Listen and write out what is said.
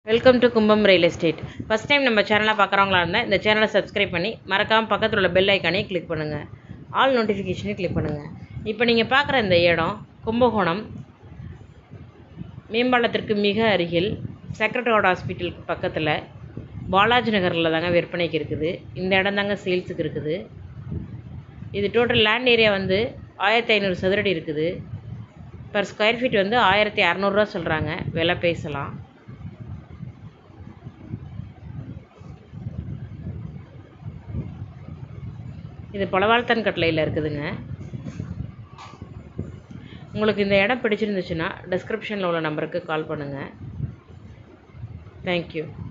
welcome to Kumbam real estate first time நம்ம சேனலை பார்க்குறவங்களா இருந்தால் இந்த சேனலை சப்ஸ்கிரைப் பண்ணி மறக்காமல் பக்கத்தில் உள்ள பெல் ஐக்கானையும் கிளிக் பண்ணுங்கள் ஆல் நோட்டிஃபிகேஷனையும் கிளிக் பண்ணுங்கள் இப்போ நீங்கள் பார்க்குற இந்த இடம் கும்பகோணம் மேம்பாலத்திற்கு மிக அருகில் செக்ரட்டரியோட ஹாஸ்பிட்டலுக்கு பக்கத்தில் பாலாஜி நகரில் தாங்க விற்பனைக்கு இருக்குது இந்த இடம் தாங்க சேல்ஸுக்கு இருக்குது இது டோட்டல் லேண்ட் ஏரியா வந்து ஆயிரத்தி ஐநூறு சதுரடி இருக்குது பர் ஸ்கொயர் ஃபீட் வந்து ஆயிரத்தி அறநூறுரூவா சொல்கிறாங்க விலை பேசலாம் இது பொலவாழ்த்தன் கட்டளையில் இருக்குதுங்க உங்களுக்கு இந்த இடம் பிடிச்சிருந்துச்சுன்னா டிஸ்கிரிப்ஷனில் உள்ள நம்பருக்கு கால் பண்ணுங்கள் தேங்க்யூ